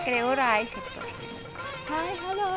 ఇక్కడ ఎవరు హాయ్ చెప్పారు hi hello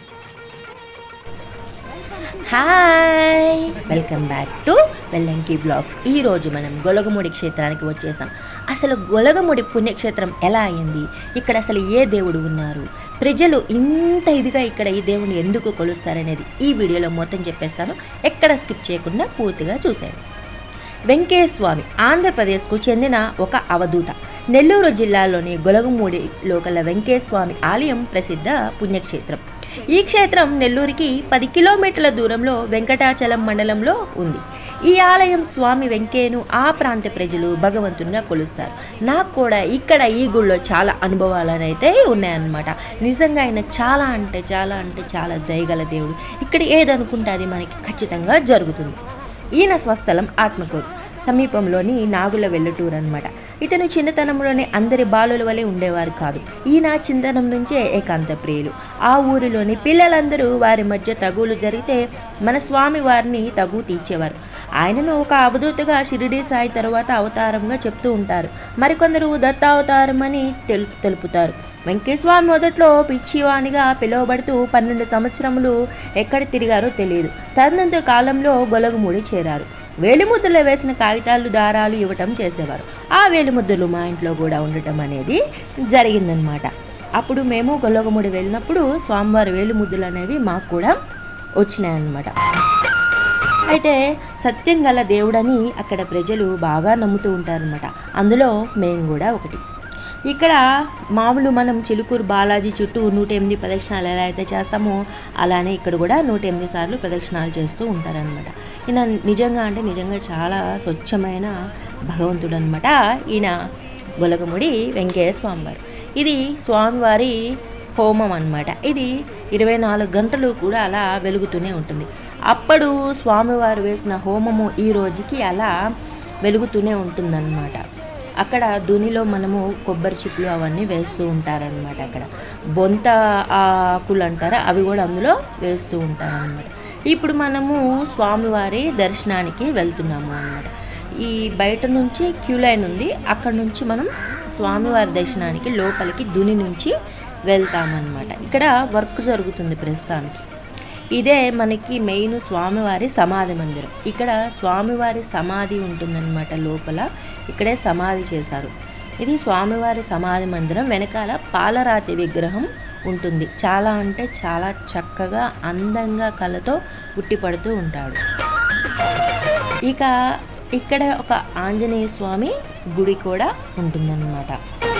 hi welcome back to Vellanki blogs ఈరోజు మనం గొలగముడి క్షేత్రానికి వచ్చేసాం అసలు గొలగముడి పుణ్యక్షేత్రం ఎలా అయింది ఇక్కడ అసలు ఏ దేవుడు ఉన్నారు ప్రజలు ఇంత ఇదిగా ఇక్కడ ఈ దేవుని ఎందుకు కొలుస్తారనేది ఈ వీడియోలో మొత్తం చెప్పేస్తాను ఎక్కడ స్కిప్ చేయకుండా పూర్తిగా చూసేయండి వెంకయ్య స్వామి ఆంధ్రప్రదేశ్కు చెందిన ఒక అవధూత నెల్లూరు జిల్లాలోని గొలగమూడిలో గల వెంకయ్య స్వామి ఆలయం ప్రసిద్ధ పుణ్యక్షేత్రం ఈ క్షేత్రం నెల్లూరుకి పది కిలోమీటర్ల దూరంలో వెంకటాచలం మండలంలో ఉంది ఈ ఆలయం స్వామి వెంకయ్యను ఆ ప్రాంత ప్రజలు భగవంతునిగా కొలుస్తారు నాకు కూడా ఇక్కడ ఈ గుళ్ళో చాలా అనుభవాలు అయితే ఉన్నాయన్నమాట నిజంగా ఆయన చాలా అంటే చాలా అంటే చాలా దయగల దేవుడు ఇక్కడ ఏదనుకుంటే అది మనకి ఖచ్చితంగా జరుగుతుంది ఈయన స్వస్థలం ఆత్మకూరు సమీపంలోని నాగుల వెల్లటూరు అనమాట ఇతను చిన్నతనంలోనే అందరి బాలుల వలె ఉండేవారు కాదు ఈయన చిన్నతనం నుంచే ఏకాంత ప్రియులు ఆ ఊరిలోని పిల్లలందరూ వారి మధ్య తగులు జరిగితే మన స్వామి వారిని తగు తీర్చేవారు ఆయనను ఒక అవధూతగా షిరిడి సాయి తరువాత అవతారంగా చెప్తూ ఉంటారు మరికొందరు దత్తావతారం అని తెలు తెలుపుతారు వెంకటేశ్వమి మొదట్లో పిచ్చివాణిగా పిలువబడుతూ పన్నెండు సంవత్సరములు ఎక్కడ తిరిగారో తెలియదు తదనంతర కాలంలో గొలగముడి చేరారు వేలిముద్రలో వేసిన కాగితాలు దారాలు ఇవ్వటం చేసేవారు ఆ వేలిముద్రలు మా ఇంట్లో కూడా ఉండటం అనేది జరిగిందనమాట అప్పుడు మేము గొలగముడి వెళ్ళినప్పుడు స్వామివారి వేలిముద్రలు అనేవి మాకు కూడా వచ్చినాయన్నమాట అయితే సత్యం గల దేవుడని అక్కడ ప్రజలు బాగా నమ్ముతూ ఉంటారనమాట అందులో మేము కూడా ఒకటి ఇక్కడ మామూలు మనం చిలుకూరు బాలాజీ చుట్టూ నూట ఎనిమిది ప్రదక్షిణాలు ఎలా అయితే చేస్తామో అలానే ఇక్కడ కూడా నూట ఎనిమిది సార్లు ప్రదక్షిణాలు చేస్తూ ఉంటారనమాట ఈయన నిజంగా అంటే నిజంగా చాలా స్వచ్ఛమైన భగవంతుడు అనమాట ఈయన గొలగముడి వెంకయ్య స్వామివారు ఇది స్వామివారి హోమం అన్నమాట ఇది ఇరవై నాలుగు గంటలు కూడా అలా వెలుగుతూనే ఉంటుంది అప్పుడు స్వామివారు వేసిన హోమము ఈ రోజుకి అలా వెలుగుతూనే ఉంటుందన్నమాట అక్కడ దునిలో మనము కొబ్బరి చిప్పులు అవన్నీ వేస్తూ ఉంటారనమాట అక్కడ బొంత ఆకులు అంటారా అవి కూడా అందులో వేస్తూ ఉంటారనమాట ఇప్పుడు మనము స్వామివారి దర్శనానికి వెళ్తున్నాము అన్నమాట ఈ బయట నుంచి క్యూ లైన్ ఉంది అక్కడ నుంచి మనం స్వామివారి దర్శనానికి లోపలికి దుని నుంచి వెళ్తామన్నమాట ఇక్కడ వర్క్ జరుగుతుంది ప్రస్తుతానికి ఇదే మనకి మెయిన్ స్వామివారి సమాధి మందిరం ఇక్కడ స్వామివారి సమాధి ఉంటుందన్నమాట లోపల ఇక్కడే సమాధి చేశారు ఇది స్వామివారి సమాధి మందిరం వెనకాల పాలరాతి విగ్రహం ఉంటుంది చాలా అంటే చాలా చక్కగా అందంగా కళతో ఉట్టిపడుతూ ఉంటాడు ఇక ఇక్కడ ఒక ఆంజనేయ స్వామి గుడి కూడా ఉంటుందన్నమాట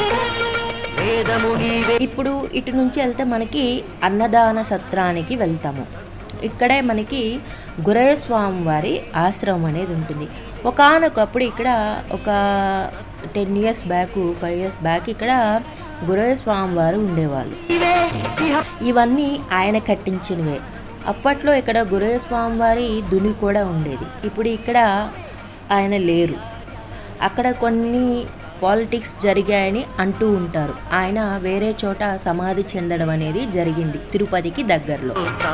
ఇప్పుడు ఇటు నుంచి వెళ్తే మనకి అన్నదాన సత్రానికి వెళ్తాము ఇక్కడే మనకి గురయ్య స్వామి వారి ఆశ్రమం అనేది ఉంటుంది ఒకనొకప్పుడు ఇక్కడ ఒక ten years back five years back ఇక్కడ గురయ్య స్వామి వారు ఉండేవాళ్ళు ఇవన్నీ ఆయన కట్టించినవే అప్పట్లో ఇక్కడ గురయ్య స్వామి వారి దుని కూడా ఉండేది ఇప్పుడు ఇక్కడ ఆయన లేరు అక్కడ కొన్ని పాలిటిక్స్ జరిగాయని అంటూ ఉంటారు ఆయన వేరే చోట సమాధి చెందడం అనేది జరిగింది తిరుపతికి దగ్గరలో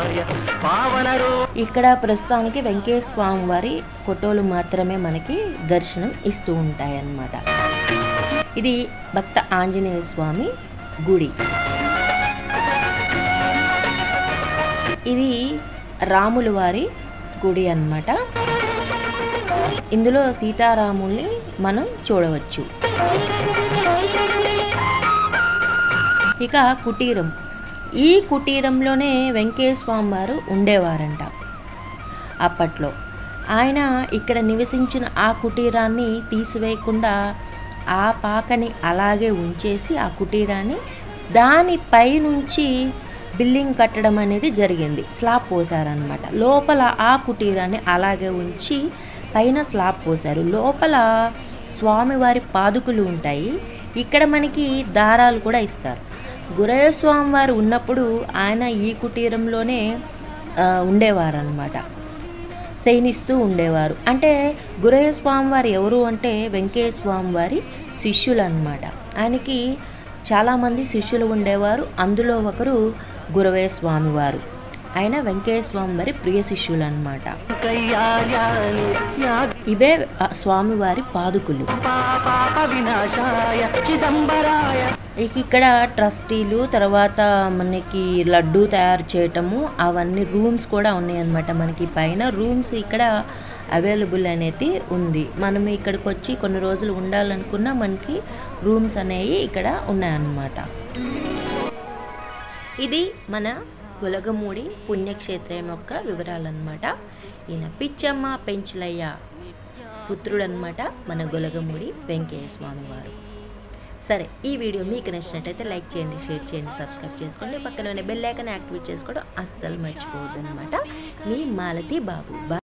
ఇక్కడ ప్రస్తుతానికి వెంకయ్య స్వామి వారి ఫోటోలు మాత్రమే మనకి దర్శనం ఇస్తూ ఉంటాయి అన్నమాట ఇది భక్త ఆంజనేయ స్వామి గుడి ఇది రాముల వారి గుడి అన్నమాట ఇందులో సీతారాముల్ని మనం చూడవచ్చు ఇక కుటీరం ఈ కుటీరంలోనే వెంకయ్య స్వామి వారు ఉండేవారంట అప్పట్లో ఆయన ఇక్కడ నివసించిన ఆ కుటీరాన్ని తీసివేయకుండా ఆ పాకని అలాగే ఉంచేసి ఆ కుటీరాన్ని దానిపై నుంచి బిల్డింగ్ కట్టడం అనేది జరిగింది స్లాబ్ పోసారనమాట లోపల ఆ కుటీరాన్ని అలాగే ఉంచి పైన స్లాబ్ పోసారు లోపల స్వామివారి పాదుకులు ఉంటాయి ఇక్కడ మనకి దారాలు కూడా ఇస్తారు గురయ్య స్వామి వారు ఉన్నప్పుడు ఆయన ఈ కుటీరంలోనే ఉండేవారు అనమాట శయనిస్తూ ఉండేవారు అంటే గురయ్య స్వామి వారు ఎవరు అంటే వెంకయ్య స్వామి వారి శిష్యులు అనమాట ఆయనకి చాలామంది శిష్యులు ఉండేవారు అందులో ఒకరు గురవయ్య స్వామి వారు ఆయన వెంకయ్య స్వామి వారి ప్రియ శిష్యులు అనమాట ఇవే ఆ స్వామివారి పాదుకులు ఇక ఇక్కడ ట్రస్టీలు తర్వాత మనకి లడ్డు తయారు చేయటము అవన్నీ రూమ్స్ కూడా ఉన్నాయన్నమాట మనకి పైన రూమ్స్ ఇక్కడ అవైలబుల్ అనేది ఉంది మనం ఇక్కడికి వచ్చి కొన్ని రోజులు ఉండాలనుకున్నా మనకి రూమ్స్ అనేవి ఇక్కడ ఉన్నాయన్నమాట ఇది మన గులగమూడి పుణ్యక్షేత్రం యొక్క వివరాలన్నమాట ఈయన పిచ్చమ్మ పెంచలయ్య పుత్రుడనమాట మన గులగమూడి వెంకయ్య స్వామి వారు సరే ఈ వీడియో మీకు నచ్చినట్టయితే లైక్ చేయండి షేర్ చేయండి సబ్స్క్రైబ్ చేసుకోండి పక్కన బెల్ ఐకాన్ యాక్టివేట్ చేసుకోవడం అస్సలు మర్చిపోవద్దు అనమాట మీ మాలతి బాబు బా